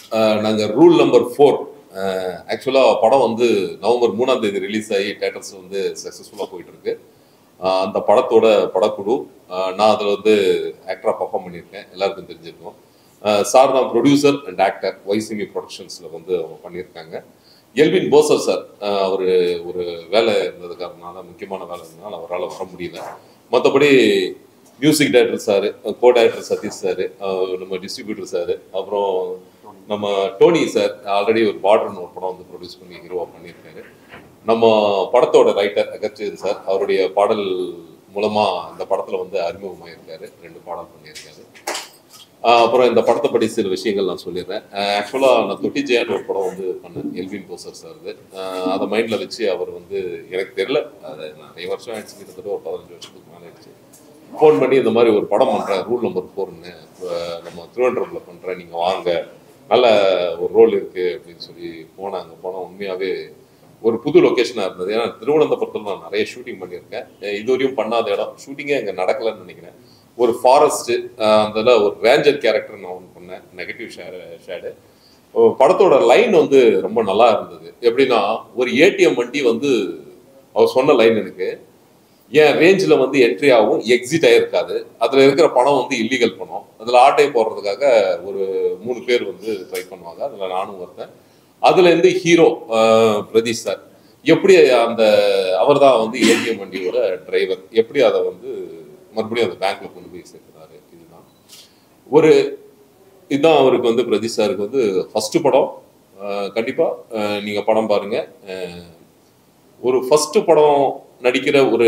நாங்கள் rule number four ஆக்சுவலாக படம் வந்து நவம்பர் மூணாம் தேதி ரிலீஸ் ஆகி தேட்டர்ஸ் வந்து சக்ஸஸ்ஃபுல்லாக போயிட்டு இருக்கு அஹ் அந்த படத்தோட படக்குழு அஹ் நான் அதில் வந்து ஆக்டராக பர்ஃபார்ம் பண்ணியிருக்கேன் எல்லாருக்கும் தெரிஞ்சிருக்கும் சார் தான் ப்ரொடியூசர் அண்ட் ஆக்டர் வைசிமி ப்ரொடக்ஷன்ஸில் வந்து அவங்க பண்ணியிருக்காங்க எல்வின் போசர் சார் அவர் ஒரு வேலை இருந்தது காரணனால முக்கியமான வேலை இருந்ததுனால அவரால் வர முடியல மற்றபடி music director sir co director Satish sir நம்ம டிஸ்ட்ரிபியூட்டர் சார் அப்புறம் நம்ம டோனி சார் ஆல்ரெடி ஒரு பார்டர்னு ஒரு படம் வந்து ப்ரொடியூஸ் பண்ணி ஹீரோவாக பண்ணியிருக்காரு நம்ம படத்தோட ரைட்டர் அகர்ச்சேன் சார் அவருடைய பாடல் மூலமா இந்த படத்துல வந்து அறிமுகமாயிருக்காரு ரெண்டு பாடல் பண்ணியிருக்காரு ஆஹ் அப்புறம் இந்த படத்தை பற்றி சில விஷயங்கள் நான் சொல்லிடுறேன் ஆக்சுவலாக நான் தொட்டி ஜெயன் ஒரு படம் வந்து பண்ணேன் எல்வின் போசர் சார் அதை மைண்டில் வச்சு அவர் வந்து எனக்கு தெரியல அது நிறைய வருஷம் ஆயிடுச்சு கிட்டத்தட்ட ஒரு பதினஞ்சு வருஷத்துக்கு மேலே ஆயிடுச்சு ஃபோன் பண்ணி இந்த மாதிரி ஒரு படம் பண்ணுறேன் ரூல் நம்பர் ஃபோர்னு நம்ம திருவனந்தபுரத்தில் பண்ணுறேன் நீங்கள் வாங்க நல்ல ஒரு ரோல் இருக்குது அப்படின்னு சொல்லி போனாங்க போனால் உண்மையாகவே ஒரு புது லொக்கேஷனாக இருந்தது ஏன்னா திருவனந்தபுரத்தில் நான் நிறைய ஷூட்டிங் பண்ணியிருக்கேன் அஹ் இதுவரையும் பண்ணாத இடம் ஷூட்டிங்கே அங்கே நடக்கலைன்னு நினைக்கிறேன் ஒரு ஃபாரஸ்ட்டு அதில் ஒரு ரேஞ்சர் கேரக்டர் நான் ஒன்று பண்ணேன் நெகட்டிவ் ஷேடு ஷேடு படத்தோட லைன் வந்து ரொம்ப நல்லா இருந்தது எப்படின்னா ஒரு ஏடிஎம் வண்டி வந்து அவர் சொன்ன லைன் எனக்கு என் ரேஞ்சில் வந்து என்ட்ரி ஆகும் எக்ஸிட் ஆகிருக்காது அதில் இருக்கிற பணம் வந்து இல்லீகல் பணம் அதில் ஆட்டை போடுறதுக்காக ஒரு மூணு பேர் வந்து ட்ரை பண்ணுவாங்க அதில் நானும் ஒருத்தன் அதுலேருந்து ஹீரோ பிரதீஷ் சார் எப்படி அந்த அவர் தான் வந்து ஏடிஎம் வண்டியோட டிரைவர் எப்படி அதை வந்து மறுபடியும் அந்த பேங்க்ல கொண்டு போய் சேர்க்கிறாரு இதுதான் ஒரு இதுதான் அவருக்கு வந்து பிரதீஷ் சாருக்கு வந்து ஃபர்ஸ்ட் படம் அஹ் கண்டிப்பா அஹ் நீங்க படம் பாருங்க அஹ் ஒரு ஃபர்ஸ்ட் படம் நடிக்கிற ஒரு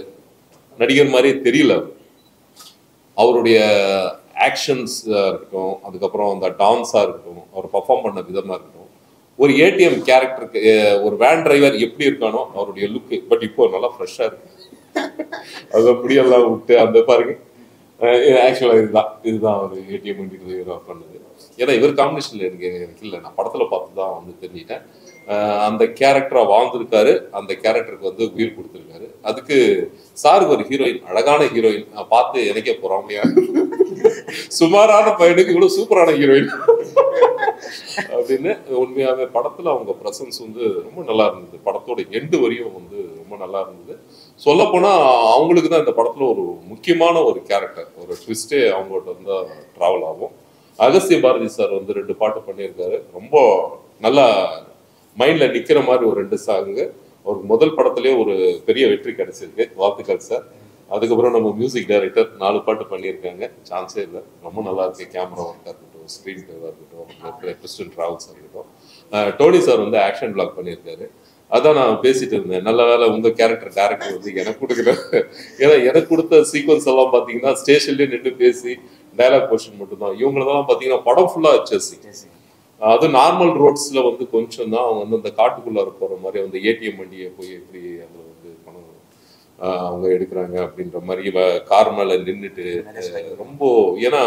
நடிகர் மாதிரி தெரியல அவர் அவருடைய ஆக்ஷன்ஸ் இருக்கட்டும் அதுக்கப்புறம் அந்த டான்ஸாக இருக்கட்டும் அவர் பர்ஃபார்ம் பண்ண விதமாக இருக்கட்டும் ஒரு ஏடிஎம் கேரக்டருக்கு ஒரு வேன் டிரைவர் எப்படி இருக்கானோ அவருடைய லுக்கு பட் இப்போ நல்லா ஃப்ரெஷ்ஷாக இருக்கு அது முடியெல்லாம் விட்டு அந்த பாருங்க ஆக்சுவலாக இதுதான் இதுதான் ஒரு ஏடிஎம் வண்டி டிரைவராக பண்ணது ஏன்னா இவர் காம்பினேஷனில் எனக்கு எனக்கு இல்லை நான் படத்தில் பார்த்து தான் வந்து தெரிஞ்சிட்டேன் அஹ் அந்த கேரக்டரா வாழ்ந்திருக்காரு அந்த கேரக்டருக்கு வந்து உயிர் கொடுத்துருக்காரு அதுக்கு சாருக்கு ஒரு ஹீரோயின் அழகான ஹீரோயின் நான் பார்த்து எனக்கே பொறாமையா சுமாரான பையனுக்கு இவ்வளவு சூப்பரான ஹீரோயின் அப்படின்னு உண்மையாவே படத்துல அவங்க பிரசன்ஸ் வந்து ரொம்ப நல்லா இருந்தது படத்தோட எண்டு வரையும் வந்து ரொம்ப நல்லா இருந்தது சொல்ல போனா அவங்களுக்கு தான் இந்த படத்துல ஒரு முக்கியமான ஒரு கேரக்டர் ஒரு ட்விஸ்டே அவங்கள்ட்ட வந்து டிராவல் ஆகும் அகஸ்திய பாரதி சார் வந்து ரெண்டு பாட்டு பண்ணியிருக்காரு ரொம்ப நல்லா மைண்ட்ல நிக்கிற மாதிரி ஒரு ரெண்டு சாங்கு அவருக்கு முதல் படத்திலே ஒரு பெரிய வெற்றி கிடைச்சிருக்கு வாழ்த்துக்கள் சார் அதுக்கப்புறம் நம்ம மியூசிக் டைரக்டர் நாலு பாட்டு பண்ணியிருக்காங்க சான்ஸே இல்லை ரொம்ப நல்லா இருக்கு கேமரா ஒர்க்காக இருக்கட்டும் ஸ்க்ரீன் பிளேவாக இருக்கட்டும் கிறிஸ்டன் ட்ராவல்ஸாக இருக்கட்டும் அஹ் டோனி சார் வந்து ஆக்ஷன் பிளாக் பண்ணியிருக்காரு அதான் நான் பேசிட்டு இருந்தேன் நல்ல வேலை உங்க கேரக்டர் டேரக்டர் வந்து எனக்கு கொடுக்கல ஏன்னா எனக்கு கொடுத்த சீக்வன்ஸ் எல்லாம் பாத்தீங்கன்னா ஸ்டேஷன்லயே நின்று பேசி டைலாக் போர்ஷன் மட்டும்தான் இவங்களதெல்லாம் பாத்தீங்கன்னா படம் ஃபுல்லா வச்சு அது நார்மல் ரோட்ஸ்ல வந்து கொஞ்சம் தான் அவங்க வந்து அந்த காட்டுக்குள்ளார போற மாதிரி அந்த ஏடிஎம் வண்டியை போய் எப்படி அதுல வந்து பணம் ஆஹ் அவங்க எடுக்கிறாங்க அப்படின்ற மாதிரி கார் மேல நின்றுட்டு ரொம்ப ஏன்னா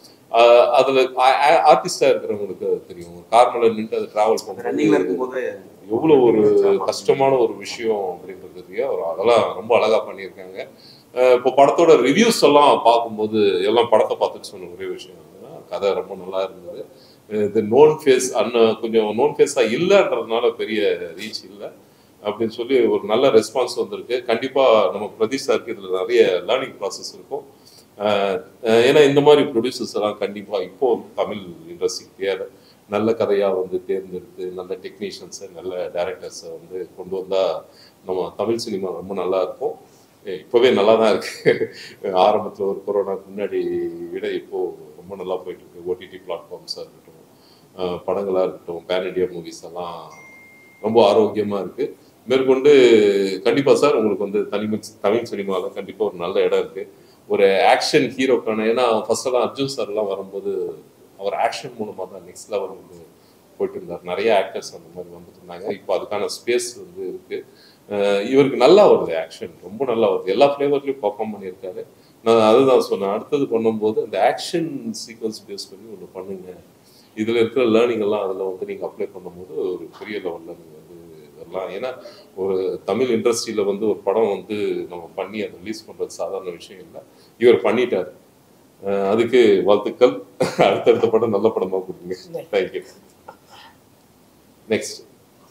ஆஹ் அதுல ஆர்டிஸ்டா இருக்கிறவங்களுக்கு தெரியும் கார் மேல நின்று அதை டிராவல் ரன்னிங்ல பண்ணுறது இருக்கும்போது எவ்வளவு ஒரு கஷ்டமான ஒரு விஷயம் அப்படின்றது தெரியும் அவர் அதெல்லாம் ரொம்ப அழகா பண்ணியிருக்காங்க அஹ் இப்போ படத்தோட ரிவ்யூஸ் எல்லாம் பார்க்கும்போது எல்லாம் படத்தை பார்த்துட்டு சொன்ன ஒரே விஷயம் என்னன்னா கதை ரொம்ப நல்லா இருந்தது அஹ் இது நோன் ஃபேஸ் அண்ணன் கொஞ்சம் நோன் ஃபேஸா இல்லைன்றதுனால பெரிய ரீச் இல்லை அப்படின்னு சொல்லி ஒரு நல்ல ரெஸ்பான்ஸ் வந்திருக்கு கண்டிப்பா நம்ம பிரதீஷ் சாருக்கு இதுல நிறைய லேர்னிங் ப்ராசஸ் இருக்கும் அஹ் அஹ் ஏன்னா இந்த மாதிரி ப்ரொடியூசர்ஸ் எல்லாம் கண்டிப்பா இப்போ தமிழ் இண்டஸ்ட்ரிக்கு தேவை நல்ல கதையா வந்து தேர்ந்தெடுத்து நல்ல டெக்னீஷியன்ஸை நல்ல டைரக்டர்ஸை வந்து கொண்டு வந்தா நம்ம தமிழ் சினிமா ரொம்ப நல்லா இருக்கும் ஏ, இப்பவே நல்லா தான் இருக்கு ஆரம்பத்துல ஒரு கொரோனாக்கு முன்னாடி விட இப்போ ரொம்ப நல்லா போயிட்டு இருக்கு ஓடிடி பிளாட்ஃபார்ம்ஸாக இருக்கட்டும் அஹ் படங்களா இருக்கட்டும் பேன் இண்டியா மூவிஸ் எல்லாம் ரொம்ப ஆரோக்கியமா இருக்கு மேற்கொண்டு கண்டிப்பா சார் உங்களுக்கு வந்து தனி தமிழ் சினிமால கண்டிப்பா ஒரு நல்ல இடம் இருக்கு ஒரு ஆக்ஷன் ஹீரோக்கான ஏன்னா ஃபர்ஸ்ட் எல்லாம் அர்ஜுன் சார் எல்லாம் வரும்போது அவர் ஆக்ஷன் மூலமா தான் நெக்ஸ்ட் லெவல் வந்து போயிட்டு இருந்தார் நிறைய ஆக்டர்ஸ் அந்த மாதிரி வந்துட்டு இருந்தாங்க இப்போ அதுக்கான ஸ்பேஸ் வந்து இருக்கு அஹ் இவருக்கு நல்லா வருது ஆக்ஷன் ரொம்ப நல்லா வருது எல்லா ஃப்ளேவர்லையும் பர்ஃபார்ம் பண்ணியிருக்காரு நான் அதுதான் சொன்னேன் அடுத்தது பண்ணும்போது அந்த ஆக்ஷன் சீக்வன்ஸ் பேஸ் பண்ணி ஒன்று பண்ணுங்க இதுல இருக்கிற லேர்னிங் எல்லாம் அதுல வந்து நீங்க அப்ளை பண்ணும்போது ஒரு பெரிய லெவல்ல நீங்க வந்து வரலாம் ஏன்னா ஒரு தமிழ் இண்டஸ்ட்ரியில வந்து ஒரு படம் வந்து நம்ம பண்ணி அதை ரிலீஸ் பண்றது சாதாரண விஷயம் இல்லை இவர் பண்ணிட்டாரு அஹ் அதுக்கு வாழ்த்துக்கள் அடுத்தடுத்த படம் நல்ல படமா கொடுங்க தேங்க்யூ நெக்ஸ்ட்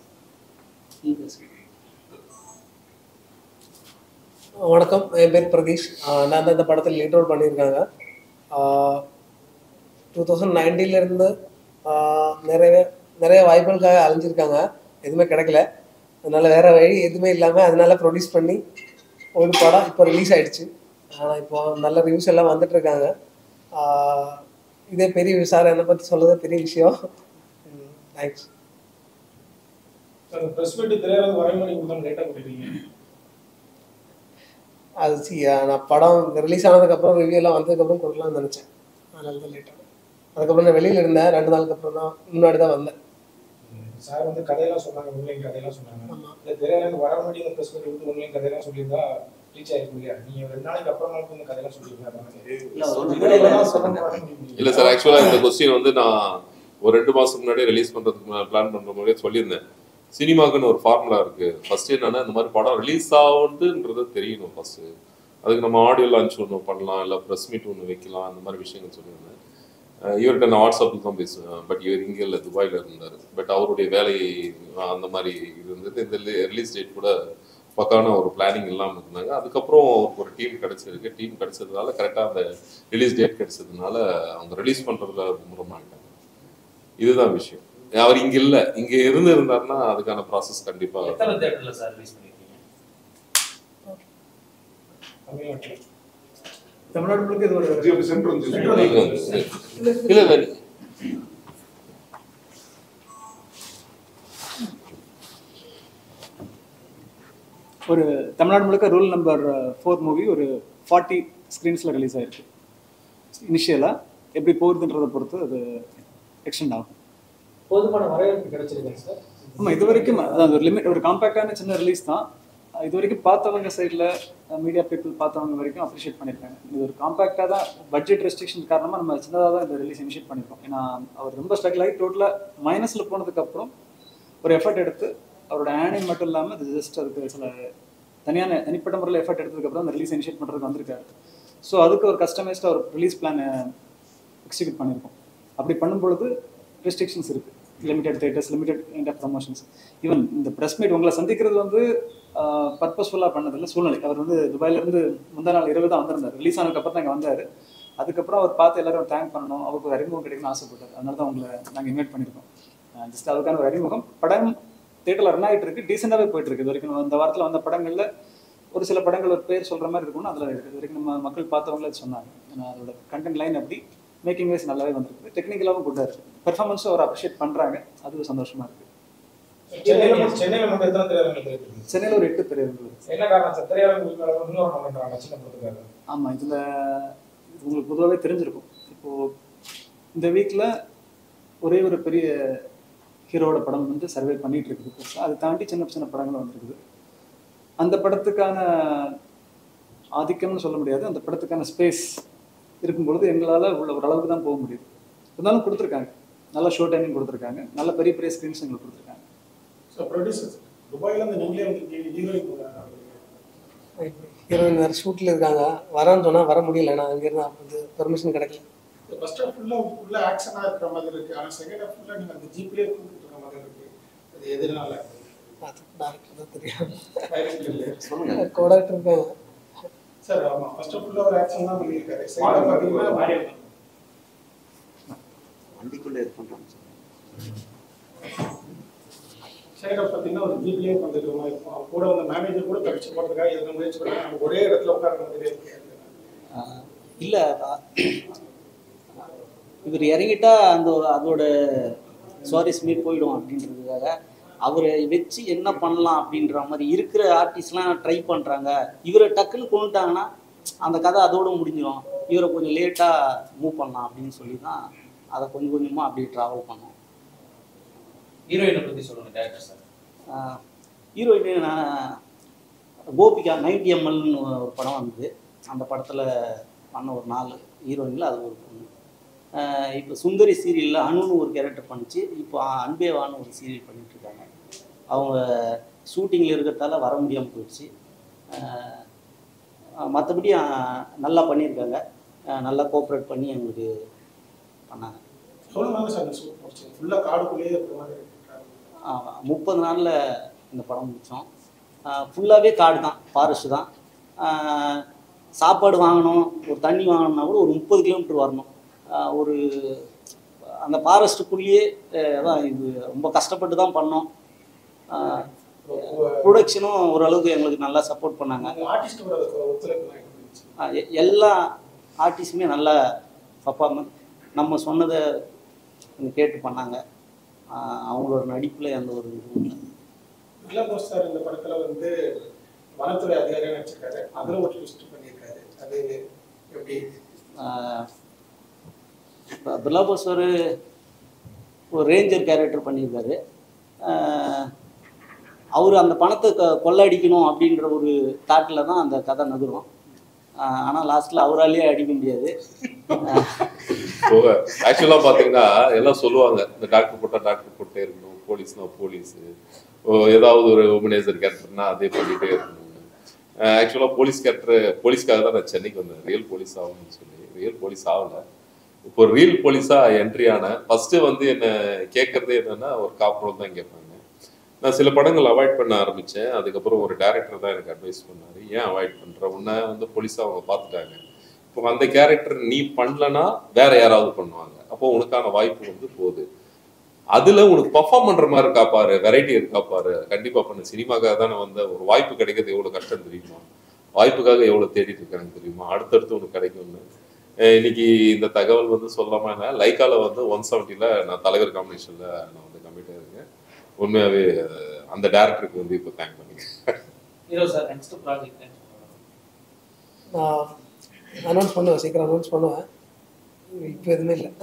வணக்கம் என் பேர் பிரதீஷ் ஆஹ் நான் தான் இந்த படத்தில் லீட் ரோல் பண்ணியிருக்காங்க டூ தௌசண்ட் நைன்டீன்லேருந்து நிறைய நிறைய வாய்ப்புகளுக்காக அலைஞ்சிருக்காங்க எதுவுமே கிடைக்கல அதனால வேற வழி எதுவுமே இல்லாமல் அதனால ப்ரொடியூஸ் பண்ணி ஒரு படம் இப்போ ரிலீஸ் ஆயிடுச்சு ஆனால் இப்போ நல்ல ரிவ்யூஸ் எல்லாம் வந்துட்டு இருக்காங்க ஆஹ் இதே பெரிய சார் என்னை பற்றி சொல்றதே பெரிய விஷயம் தேங்க்ஸ் சார் ப்ரெஸ் மீட் திரையரங்கு வரைமணி முதல் லேட்டாக கொடுக்குறீங்க அது சி நான் படம் ரிலீஸ் ஆனதுக்கப்புறம் ரிவ்யூ எல்லாம் வந்ததுக்கப்புறம் கொடுக்கலாம்னு நினச்சேன் அதனால தான் லேட் ஆகும் அதுக்கப்புறம் நான் வெளியில் இருந்தேன் ரெண்டு நாளுக்கு அப்புறம் தான் முன்னாடி தான் வந்தேன் சார் வந்து கதையெல்லாம் சொன்னாங்க உண்மையும் கதையெல்லாம் சொன்னாங்க ஆமாம் இந்த திரையரங்கு வர வேண்டிய இந்த ப்ரெஸ் மீட் விட்டு உண்மையும் கதையெல்லாம் சொல்லியிருந்தா ரீச் ஆயிருக்கும் இல்லையா நீங்க ரெண்டு நாளைக்கு அப்புறம் நாளுக்கு இந்த கதையெல்லாம் சொல்லியிருக்காங்க இல்ல சார் ஆக்சுவலா இந்த கொஸ்டின் வந்து நான் ஒரு ரெண்டு மாசம் முன்னாடியே ரிலீஸ் பண்றதுக்கு பிளான் பண்ற முன்னாடியே சொல்லியிருந்தேன் சினிமாக்குன்னு ஒரு ஃபார்முலா இருக்கு ஃபர்ஸ்ட் என்னன்னா இந்த மாதிரி படம் ரிலீஸ் ஆகுன்றது தெரியணும் ஃபர்ஸ்ட் அதுக்கு நம்ம ஆடியோ லான்ச் ஒன்று பண்ணலாம் இல்லை ப்ரெஸ் மீட் ஒன்று வைக்கலாம் அந்த மாதிரி விஷயங்கள் சொல்லியிருந்தேன் அஹ் இவர்கிட்ட நான் வாட்ஸ்அப்பில் தான் பேசுவேன் பட் இவர் இங்கே இல்லை துபாயில் இருந்தார் பட் அவருடைய வேலை அந்த மாதிரி இருந்தது இந்த ரிலீஸ் டேட் கூட பக்கான ஒரு பிளானிங் இல்லாமல் இருந்தாங்க அதுக்கப்புறம் அவருக்கு ஒரு டீம் கிடைச்சிருக்கு டீம் கிடைச்சதுனால கரெக்டாக அந்த ரிலீஸ் டேட் கிடைச்சதுனால அவங்க ரிலீஸ் பண்ணுறதுல மும்முரமாகிட்டாங்க இதுதான் விஷயம் அவர் இங்கே இல்லை இங்கே இருந்து இருந்தாருன்னா அதுக்கான ப்ராசஸ் கண்டிப்பாக எத்தனை தேட்டர்ல சார் ரிலீஸ் பண்ணிருக்கீங்க தமிழ்நாட்டில் தமிழ்நாடு முழுக்க இது ஒரு இல்லை இல்லை ஒரு தமிழ்நாடு முழுக்க ரூல் நம்பர் ஃபோர் மூவி ஒரு ஃபார்ட்டி ஸ்க்ரீன்ஸில் ரிலீஸ் ஆயிருக்கு இனிஷியலாக எப்படி போகுதுன்றதை பொறுத்து அது எக்ஸ்டெண்ட் ஆகும் போதுமான வரவேற்பு கிடைச்சிருக்கேன் சார் ஆமாம் இது வரைக்கும் அதான் ஒரு லிமிட் ஒரு காம்பேக்டான சின்ன ரிலீஸ் தான் இது வரைக்கும் பார்த்தவங்க சைடில் மீடியா பீப்புள் பார்த்தவங்க வரைக்கும் அப்ரிஷியேட் பண்ணியிருக்காங்க இது ஒரு காம்பேக்டாக தான் பட்ஜெட் ரெஸ்ட்ரிக்ஷன் காரணமாக நம்ம சின்னதாக தான் இந்த ரிலீஸ் இனிஷியேட் பண்ணியிருக்கோம் ஏன்னா அவர் ரொம்ப ஸ்ட்ரகிள் ஆகி டோட்டலாக மைனஸில் போனதுக்கப்புறம் ஒரு எஃபர்ட் எடுத்து அவரோட ஆனிங் மட்டும் இல்லாமல் இது ஜஸ்ட் அதுக்கு சில தனியான தனிப்பட்ட முறையில் எஃபர்ட் எடுத்ததுக்கப்புறம் அந்த ரிலீஸ் இனிஷியேட் பண்ணுறதுக்கு வந்திருக்காரு ஸோ அதுக்கு ஒரு கஸ்டமைஸ்டாக ஒரு ரிலீஸ் பிளான் எக்ஸிக்யூட் பண்ணியிருக்கோம் அப்படி பண்ணும்பொழுது ரெஸ்ட்ரிக்ஷன்ஸ் இருக்குது limited theaters limited kind of promotions even இந்த ப்ரெஸ் மீட் உங்களை சந்திக்கிறது வந்து பர்பஸ்ஃபுல்லாக பண்ணதில்ல சூழ்நிலை அவர் வந்து துபாயிலேருந்து முந்தா நாள் இரவு தான் வந்திருந்தார் ரிலீஸ் ஆனதுக்கப்புறம் தான் இங்கே வந்தார் அதுக்கப்புறம் அவர் பார்த்து எல்லாரும் தேங்க் பண்ணணும் அவருக்கு ஒரு அறிமுகம் கிடைக்கணும்னு ஆசைப்பட்டார் அதனால தான் உங்களை நாங்கள் இன்வைட் பண்ணியிருக்கோம் ஜஸ்ட் அதுக்கான ஒரு அறிமுகம் படம் தேட்டரில் ரன் ஆகிட்டு இருக்கு டீசெண்டாகவே போயிட்டு இருக்கு இது வரைக்கும் இந்த வாரத்தில் வந்த படங்களில் ஒரு சில படங்கள் ஒரு பேர் சொல்கிற மாதிரி இருக்கும்னு அதில் இருக்குது இது வரைக்கும் நம்ம மக்கள் பார்த்தவங்களே அது சொன்னாங்க ஏன்னா அதோட கண்டென்ட் லைன் அப்படி மேக்கிங் வைஸ் நல்லாவே வந்திருக்கு டெக்னிக்கலாகவும் குட்டாக இருக்குது பெர்ஃபார்மன்ஸும் அவர் அப்ரிஷியேட் பண்ணுறாங்க அது சந்தோஷமாக இருக்குது சென்னையில சென்னையில மட்டும் எத்தனை திரையரங்கு தெரியுது சென்னையில் ஒரு எட்டு திரையரங்குகள் இருக்கு என்ன காரணம் சார் திரையரங்கு இன்னொரு பண்றாங்க சின்ன படத்துக்காக ஆமாம் இதில் இது உங்களுக்கு பொதுவாகவே தெரிஞ்சிருக்கும் இப்போது இந்த வீக்கில் ஒரே ஒரு பெரிய ஹீரோவோட படம் வந்து சர்வே பண்ணிட்டு இருக்குது பெருசாக அதை தாண்டி சின்ன சின்ன படங்கள் வந்திருக்குது அந்த படத்துக்கான ஆதிக்கம்னு சொல்ல முடியாது அந்த படத்துக்கான ஸ்பேஸ் இருக்கும்பொழுது எங்களால் உள்ள ஒரு அளவுக்கு தான் போக முடியுது இருந்தாலும் கொடுத்துருக்காங்க நல்ல ஷோ டைமிங் கொடுத்துருக்காங்க நல்ல பெரிய பெரிய ஸ்க்ரீன்ஸ் எங்களுக்கு கொடுத்துருக்காங்க சார் ப்ரொடியூசர் துபாயில இருந்து நீங்களே வந்து ஹீரோயின் ஹீரோயின் வேறு ஷூட்டில் இருக்காங்க வரேன்னு சொன்னால் வர முடியல நான் அங்கேருந்து வந்து பெர்மிஷன் கிடைக்கல ஃபர்ஸ்ட் ஹாஃப் ஃபுல்லா உள்ள ஆக்ஷனா இருக்கிற மாதிரி இருக்கு ஆனா செகண்ட் ஹாஃப் ஃபுல்லா நீங்க அந்த ஜீப்லயே கூட்டிட்டு இருக்க மாதிரி இருக்கு அது எதனால அது டேரக்டர் தான் தெரியும் டைரக்ட் இல்ல சொல்லுங்க கோடாக்டர் இருக்காங்க சார் ஆமா ஃபர்ஸ்ட் ஹாஃப் ஃபுல்லா ஒரு ஆக்ஷன் தான் பண்ணிருக்காரு செகண்ட் ஹாஃப் பாத்தீங்கன்னா வண்டிக்குள்ள இது பண்றாங்க சார் செகண்ட் ஹாஃப் பாத்தீங்கன்னா ஒரு ஜீப்லயே வந்துருக்க மாதிரி இருக்கும் அவர் கூட வந்த மேனேஜர் கூட தப்பிச்சு போறதுக்காக எதுவும் முயற்சி பண்ணாங்க நம்ம ஒரே இடத்துல உட்கார்ற மாதிரி இருக்கு ஆஹ் இல்ல அஹ் இவர் இறங்கிட்டா அந்த அதோட சுவாரஸ்யமே போயிடும் அப்படின்றதுக்காக அவரை வச்சு என்ன பண்ணலாம் அப்படின்ற மாதிரி இருக்கிற ஆர்டிஸ்ட்லாம் ட்ரை பண்ணுறாங்க இவரை டக்குன்னு கொண்டுட்டாங்கன்னா அந்த கதை அதோட முடிஞ்சிடும் இவரை கொஞ்சம் லேட்டாக மூவ் பண்ணலாம் அப்படின்னு சொல்லி தான் அதை கொஞ்சம் கொஞ்சமாக அப்படியே ட்ராவல் பண்ணோம் ஹீரோயினை பத்தி சொல்லுங்க director sir heroine Gopika ninety எம்எல்னு ஒரு படம் வந்தது அந்த படத்தில் பண்ண ஒரு நாலு ஹீரோயினில் அது ஒரு பொண்ணு இப்போ சுந்தரி சீரியலில் அணுன்னு ஒரு கேரக்டர் பண்ணிச்சு இப்போ அன்பேவான்னு ஒரு சீரியல் பண்ணிட்டு இருக்காங்க அவங்க ஷூட்டிங்கில் இருக்கிறதால வர முடியாமல் போயிடுச்சு மற்றபடி நல்லா பண்ணியிருக்காங்க அஹ் நல்லா கோஆப்ரேட் பண்ணி எங்களுக்கு பண்ணாங்க எவ்வளோ நாள் சார் இந்த ஷூட் முடிச்சீங்க ஃபுல்லாக காடுக்குள்ளேயே இருக்கிற மாதிரி travel. முப்பது நாளில் இந்த படம் முடித்தோம் ஃபுல்லாகவே காடு தான் ஃபாரஸ்ட் தான் ஆஹ் சாப்பாடு வாங்கணும் ஒரு தண்ணி வாங்கணும்னா கூட ஒரு முப்பது கிலோமீட்டர் வரணும் ஆஹ் ஒரு அந்த ஃபாரஸ்ட்டுக்குள்ளேயே தான் இது ரொம்ப கஷ்டப்பட்டு தான் பண்ணோம் ப்ரொடக்ஷனும் ஓரளவுக்கு எங்களுக்கு நல்லா சப்போர்ட் பண்ணாங்க உங்க ஆர்டிஸ்டோட ஒத்துழைப்பு எப்படி இருந்துச்சு ஆஹ் எ- எல்லா ஆர்டிஸ்டுமே நல்ல பர்ஃபார்மன்ஸ் நம்ம சொன்னதை கொஞ்சம் கேட்டு பண்ணாங்க ஆஹ் அவங்களோட நடிப்பில் எந்த ஒரு இதுவும் இல்லை இளங்கோஸ் சார் இந்த படத்துல வந்து வனத்துறை அதிகாரியா நடிச்சிருக்காரு அதுல ஒரு ட்விஸ்ட் பண்ணியிருக்காரு அது எப்படி பிர்லா போஸ் ஒரு ஒரு ரேஞ்சர் கேரக்டர் பண்ணியிருக்காரு அவர் அந்த பணத்தை க- கொள்ளடிக்கணும் அப்படின்ற ஒரு தாட்டில் தான் அந்த கதை நகரும் ஆனால் லாஸ்ட்டில் அவராலேயே அடிக்க முடியாது ஆக்சுவலா பாத்தீங்கன்னா எல்லாம் சொல்லுவாங்க இந்த டாக்டர் போட்டா டாக்டர் போட்டே இருக்கணும் போலீஸ்னா போலீஸ் ஏதாவது ஒரு உமனைசர் கேரக்டர்னா அதே பண்ணிட்டே இருக்கணும் ஆக்சுவலா போலீஸ் கேரக்டர் போலீஸ்க்காக தான் நான் சென்னைக்கு வந்தேன் ரியல் போலீஸ் ஆகணும்னு சொல்லி ரியல் போலீஸ் ஆகல இப்போ ரியல் போலீஸா என்ட்ரி ஆனேன் ஃபர்ஸ்ட் வந்து என்ன கேட்கறதே என்னன்னா ஒரு காப் ரோல் தான் கேட்பாங்க நான் சில படங்கள் அவாய்ட் பண்ண ஆரம்பிச்சேன் அதுக்கப்புறம் ஒரு டேரக்டர் தான் எனக்கு அட்வைஸ் பண்ணாரு ஏன் அவாய்ட் பண்ற உன்னை வந்து போலீஸா அவங்க பார்த்துட்டாங்க இப்போ அந்த கேரக்டர் நீ பண்ணலனா வேற யாராவது பண்ணுவாங்க அப்போ உனக்கான வாய்ப்பு வந்து போகுது அதுல உனக்கு பர்ஃபார்ம் பண்ற மாதிரி இருக்கா பாரு வெரைட்டி இருக்கா பாரு கண்டிப்பா பண்ணு சினிமாக்காக தானே வந்த ஒரு வாய்ப்பு கிடைக்கிறது எவ்வளவு கஷ்டம் தெரியுமா வாய்ப்புக்காக எவ்வளவு தேடிட்டு இருக்காங்க தெரியுமா அடுத்தடுத்து உனக்கு கிடைக்கும்னு அஹ் இன்னைக்கு இந்த தகவல் வந்து சொல்லாம என்ன லைக்கால வந்து ஒன் செவன்ட்டில நான் தலைவர் காம்பினேஷன்ல நான் வந்து கம்மிட்டா இருக்கேன் உண்மையாவே அஹ், அந்த டேரக்டருக்கு வந்து இப்போ தேங்க் பண்ணிக்கிறேன் ஹீரோ சார் நெக்ஸ்ட் ப்ராஜெக்ட் நான் அனௌன்ஸ் பண்ணுவேன் சீக்கிரம் அனௌன்ஸ் பண்ணுவேன் இப்போ எதுவுமே இல்லை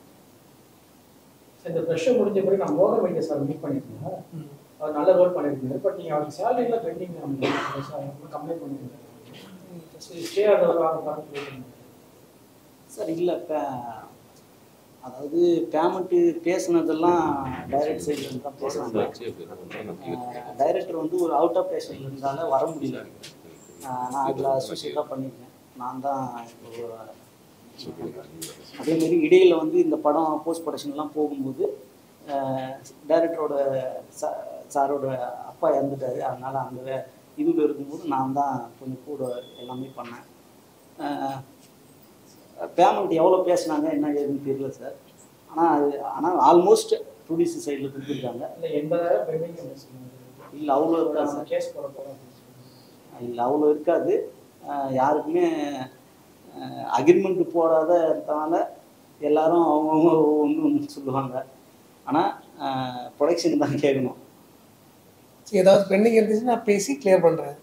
இந்த ப்ரெஷர் முடிஞ்ச பிறகு நான் மோகன் வைத்திய சார் மீட் பண்ணியிருந்தேன் அவர் நல்ல ரோல் பண்ணியிருந்தாரு பட் நீங்கள் அவருக்கு சேலரியில் பெண்டிங் கம்ப்ளைண்ட் பண்ணியிருந்தேன் ஸ்டே ஆகிறவர் வாங்க பார்த்து சார் இல்லை இப்போ அதாவது பேமெண்ட்டு பேசுனதெல்லாம் டைரக்ட் சைட்லேருந்து தான் பேசுனாங்க டைரக்டர் வந்து ஒரு அவுட் ஆஃப் ஸ்டேஷன் இருந்தால வர முடியல ஆஹ் நான் அதில் அசோசியேட்டாக பண்ணியிருக்கேன் நான் தான் இப்போ அதே மாதிரி இடையில வந்து இந்த படம் போஸ்ட் ப்ரொடக்ஷன்லாம் போகும்போது டைரக்டரோட சாரோட அப்பா இறந்துட்டாரு அதனால அந்த வே- இதுல இருக்கும்போது நான் தான் கொஞ்சம் கூட எல்லாமே பண்ணேன் பேமெண்ட் எவ்வளோ பேசுனாங்க என்ன ஏதுன்னு தெரியல சார் ஆனால் அது ஆனால் ஆல்மோஸ்ட் ப்ரொடியூசர் சைடில் கொடுத்துருக்காங்க இல்லை எண்பதாயிரம் பெண்டிங் இல்லை அவ்வளோ இருக்காது சார் கேஸ் போட போகிறோம் இல்லை அவ்வளோ இருக்காது அஹ் யாருக்குமே அக்ரிமெண்ட் போடாத இருக்கனால எல்லாரும் அவங்கவுங்க ஒன்று ஒன்று சொல்லுவாங்க ஆனால் ப்ரொடக்ஷன் தான் கேட்கணும் சரி, ஏதாவது பெண்டிங் இருந்துச்சுன்னா நான் பேசி கிளியர் பண்ணுறேன்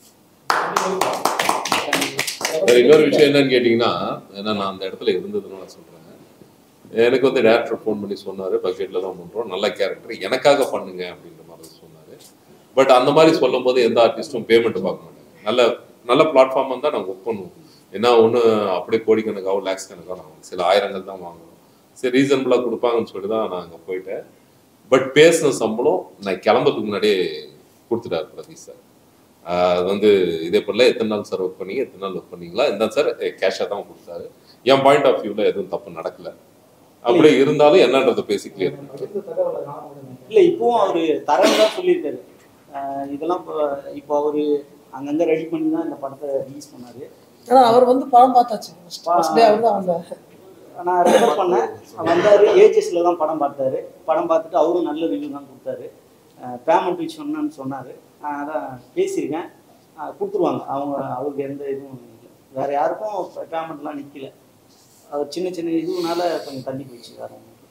வேற இன்னொரு விஷயம் என்னன்னு கேட்டிங்கன்னா ஏன்னா நான் அந்த இடத்துல இருந்ததுன்னு நான் சொல்றேன் எனக்கு வந்து டேரக்டர் ஃபோன் பண்ணி சொன்னாரு பட்ஜெட்ல தான் பண்றோம் நல்ல கேரக்டர் எனக்காக பண்ணுங்க அப்படின்ற மாதிரி சொன்னாரு பட் அந்த மாதிரி சொல்லும் போது எந்த ஆர்டிஸ்டும் பேமெண்ட் பார்க்க மாட்டாங்க நல்ல நல்ல பிளாட்ஃபார்ம் தான் நாங்கள் ஒர்க் பண்ணுவோம் ஏன்னா ஒன்று அப்படியே கோடிக்கணக்காவோ லேக்ஸ் கணக்காக நாங்கள் சில ஆயிரங்கள் தான் வாங்குவோம் சரி ரீசனபிளாக கொடுப்பாங்கன்னு சொல்லி தான் நான் அங்கே போயிட்டேன் பட் பேசின சம்பளம் நான் கிளம்புறதுக்கு முன்னாடியே கொடுத்துட்டாரு பிரதீஷ் சார் ஆஹ் அது வந்து இதே போல எத்தனை நாள் சார் ஒர்க் பண்ணீங்க எத்தனை நாள் ஒர்க் பண்ணீங்களா இந்த சார் கேஷாக தான் கொடுத்தாரு என் பாயிண்ட் ஆஃப் வியூவில் எதுவும் தப்பு நடக்கல அப்படியே இருந்தாலும் என்னன்றதை பேசி கிளியர் பண்ணாரு இந்த தகவலை நான் உடனே இல்லை இப்போவும் அவர் தரேன்னு தான் சொல்லியிருக்காரு அஹ் இதெல்லாம் இப்போ இப்போ அவர் அங்கங்கே ரெடி பண்ணி தான் இந்த படத்தை ரிலீஸ் பண்ணாரு ஆனால் அவர் வந்து படம் பார்த்தாச்சு ஃபர்ஸ்ட் டே அவர் தான் வந்தார் நான் ரெஃபர் பண்ணேன் வந்தார் ஏஜஸில் தான் படம் பார்த்தாரு படம் பார்த்துட்டு அவரும் நல்ல ரிவ்யூ தான் கொடுத்தாரு பேமெண்ட் வச்சு சொன்னேன்னு சொன்னார் அதான் பேசியிருக்கேன் அஹ் கொடுத்துருவாங்க அவங்க அவருக்கு எந்த இதுவும் இல்லை வேறு யாருக்கும் பேமெண்ட்லாம் நிற்கல அவர் சின்ன சின்ன இதுனால கொஞ்சம் தள்ளி போயிடுச்சு வேறு ஒண்ணும் இல்ல.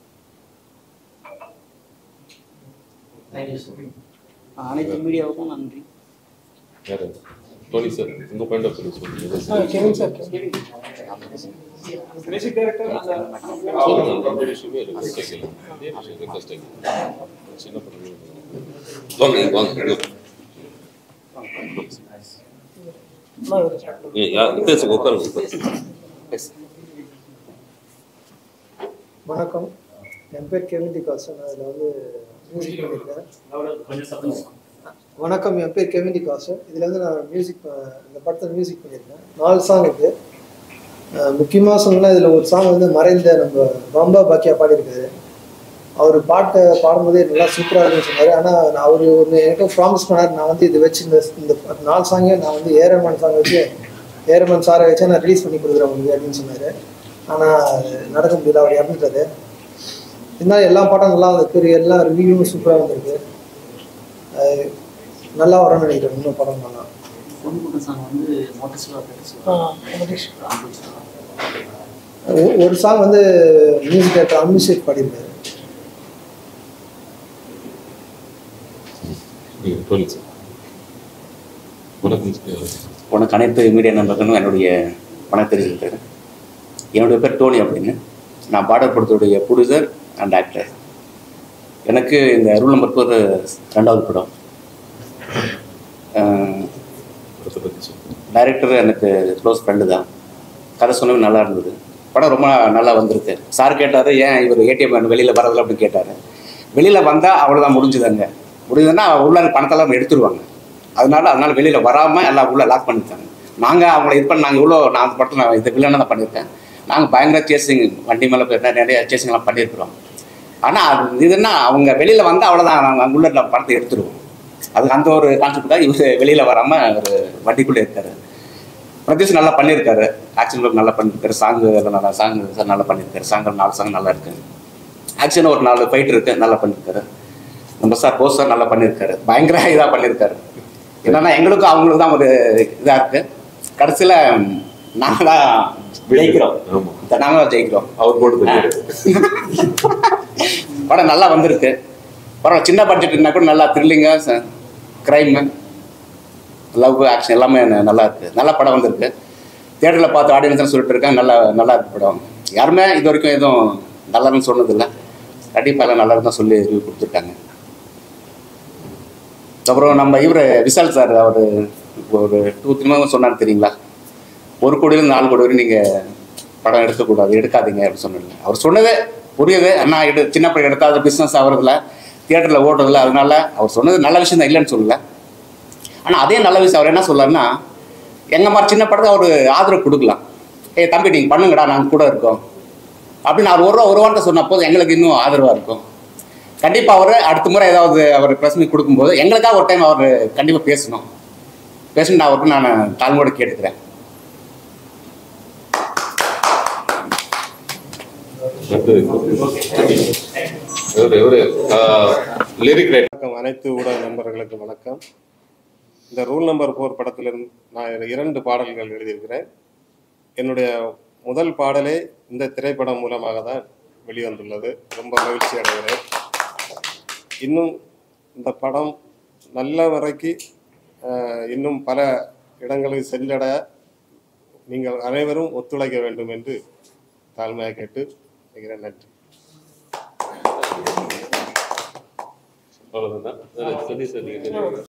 தேங்க்யூ சார் அஹ் அனைத்து மீடியாவுக்கும் நன்றி வேற டோனி சார் உங்க பாயிண்ட் ஆஃப் வியூ சொல்லுங்க கெவின் சார் பேசிக் டேரக்டர் சொல்லுங்க அந்த விஷயமே இருக்கு கேட்கல அதே விஷயம் request கேட்கல. சின்ன படம் வாங்க இங்க வாங்க இங்க. ஏய், யா- பேசுங்க உட்காருங்க உட்காருங்க. வணக்கம் என் பேர் கெவின் டிகாசன் நான் இதில் வந்து மியூசிக் பண்ணியிருக்கேன் கொஞ்சம் சத்தம் வணக்கம் என் பேர் கெவின் டிகாசன் இதில் வந்து நான் மியூசிக் இந்த படத்தில் மியூசிக் பண்ணியிருக்கேன் நாலு சாங் இது முக்கியமாக சொல்லணும்னா இதில் ஒரு சாங் வந்து மறைந்த நம்ம பாம்பா பாக்கியா பாடியிருக்காரு அவர் பாட்டை பாடும்போதே நல்லா சூப்பராக இருக்குன்னு சொன்னார் ஆனால் அவர் ஒன்று எனக்கும் ப்ராமிஸ் பண்ணார் நான் வந்து இது வச்சு இந்த இந்த நாலு சாங்கே நான் வந்து ஏரமன் சாங் வச்சு ஏரமன் சாரை வச்சு நான் ரிலீஸ் பண்ணி கொடுக்குறேன் உங்களுக்கு அப்படின்னு சொன்னார் ஆனால் நடக்க முடியல அவர் இறந்துட்டாரு இருந்தாலும் எல்லா பாட்டும் நல்லா வந்திருக்கு எல்லாம் ரிவ்யூவும் சூப்பராக வந்திருக்கு அது நல்லா வரும்னு நினைக்கிறேன் இன்னும் படம் நல்லா பொன்முக சாங் வந்து மோட்டர்ஸ்லா ஒ- ஒரு சாங் வந்து மியூசிக் டேரக்டர் அமிஷேக் பாடியிருக்காரு நீங்க சொல்லுங்க சார் வணக்கம் சார் உனக்கு அனைத்து மீடியா நண்பர்களும் என்னுடைய வணக்கம் தெரிவிக்கிறேன் என்னுடைய பேர் டோனி அப்படின்னு நான் பாடல் படத்துடைய ப்ரொடியூசர் அண்ட் ஆக்டர் எனக்கு இந்த ரூல் நம்பர் ஃபோர் ரெண்டாவது படம் படத்தை பற்றி சொல்லுங்க டைரக்டர் எனக்கு க்ளோஸ் ஃப்ரெண்டு தான் கதை சொன்னது நல்லா இருந்தது படம் ரொம்ப நல்லா வந்திருக்கு சார் கேட்டார் ஏன் இவர் ஏடிஎம் வெளியில் வரதில்லை அப்படின்னு கேட்டார் வெளியில் வந்தால் அவ்வளோதான் முடிஞ்சுதாங்க முடிஞ்சதுன்னா உள்ள இருக்க பணத்தெல்லாம் எடுத்துருவாங்க அதனால அதனால வெளியில் வராமல் எல்லாம் உள்ள லாக் பண்ணிட்டாங்க நாங்கள் அவங்கள இது பண்ண நாங்கள் இவ்வளோ நான் அந்த படத்தில் நான் இது வில்லனை தான் பண்ணியிருக்கேன் நாங்கள் பயங்கர சேசிங் வண்டி மேலே போய் நிறைய சேசிங்லாம் பண்ணியிருக்கிறோம் ஆனால் அது இதுன்னா அவங்க வெளியில் வந்தால் அவ்வளோதான் நாங்கள் உள்ள இருக்க படத்தை எடுத்துருவோம் அது அந்த ஒரு கான்செப்டாக இவர் வெளியில் வராமல் ஒரு வண்டிக்குள்ளே இருக்காரு பிரதீஷ் நல்லா பண்ணியிருக்காரு ஆக்ஷன் ஒர்க் நல்லா பண்ணியிருக்காரு சாங் எல்லாம் நல்லா சாங் சார் நல்லா பண்ணியிருக்காரு சாங் நாலு சாங் நல்லா இருக்கு ஆக்ஷன் ஒரு நாலு ஃபைட் இருக்கு நல்லா பண்ணியிருக்காரு நம்ம சார் போஸ் சார் நல்லா பண்ணியிருக்காரு பயங்கர இதாக பண்ணியிருக்காரு என்னன்னா எங்களுக்கும் அவங்களுக்கும் தான் ஒரு இதாக இருக்கு கடைசியில் நாங்கள் தான் ஜெயிக்கிறோம் ஆமா நாங்கள் தான் ஜெயிக்கிறோம் அவர் போட்டு தெரியாது படம் நல்லா வந்திருக்கு படம் சின்ன பட்ஜெட்னா கூட நல்லா த்ரில்லிங்காக க்ரைமு லவ் ஆக்ஷன் எல்லாமே ந- நல்லா இருக்கு நல்ல படம் வந்திருக்கு தியேட்டரில் பார்த்து ஆடியன்ஸ் சொல்லிட்டு இருக்கேன் நல்லா நல்லா இருக்கு படம் யாருமே இது வரைக்கும் எதுவும் நல்லா இருக்குன்னு சொன்னதில்லை கண்டிப்பாக எல்லாம் நல்லா இருக்குன்னு சொல்லி ரிவ்யூ கொடுத்துருக்காங்க அப்புறம் நம்ம இவர் விஷால் சார் அவர் ஒரு டூ த்ரீ மந்த் சொன்னார் தெரியுங்களா ஒரு கோடியிலிருந்து நாலு கோடி வரை நீங்கள் படம் எடுக்கக்கூடாது எடுக்காதீங்க அப்படின்னு சொன்னாங்க அவர் சொன்னதே புரியுது அண்ணா எடு சின்ன படம் எடுத்தால் அது பிஸ்னஸ் ஆகிறதுல தியேட்டரில் ஓடுறதில்ல அதனால அவர் சொன்னது நல்ல விஷயம் தான் இல்லைன்னு சொல்லல ஆனால் அதே நல்ல விஷயம் அவர் என்ன சொல்லலாம்னா எங்கள் மாதிரி சின்ன படத்தை அவர் ஆதரவு கொடுக்கலாம் ஏய் தம்பி நீங்கள் பண்ணுங்கடா நாங்கள் கூட இருக்கோம் அப்படின்னு அவர் ஒரு ரூபா ஒரு வார்த்தை சொன்ன போது எங்களுக்கு இன்னும் ஆதரவாக இருக்கும் கண்டிப்பாக அவர் அடுத்த முறை ஏதாவது அவர் ப்ரெஸ் மீட் கொடுக்கும்போது எங்களுக்காக ஒரு டைம் அவர் கண்டிப்பாக பேசணும் பேசணும் நான் அவருக்கு நான் தாழ்மையோட கேட்டுக்கிறேன் இவரு இவரு லிரிக் ரைட் வணக்கம் அனைத்து ஊடக நண்பர்களுக்கு வணக்கம் இந்த ரூல் நம்பர் ஃபோர் படத்திலிருந்து நான் இரண்டு பாடல்கள் எழுதியிருக்கிறேன் என்னுடைய முதல் பாடலே இந்த திரைப்படம் மூலமாக தான் வெளிவந்துள்ளது ரொம்ப மகிழ்ச்சி அடைகிறேன் இன்னும் இந்த படம் நல்ல வரைக்கு அஹ், இன்னும் பல இடங்களுக்கு சென்றட நீங்கள் அனைவரும் ஒத்துழைக்க வேண்டும் என்று தாழ்மையாக கேட்டு வைக்கிறேன் நன்றி அவ்வளவுதான் சொல்லி சார் நீங்க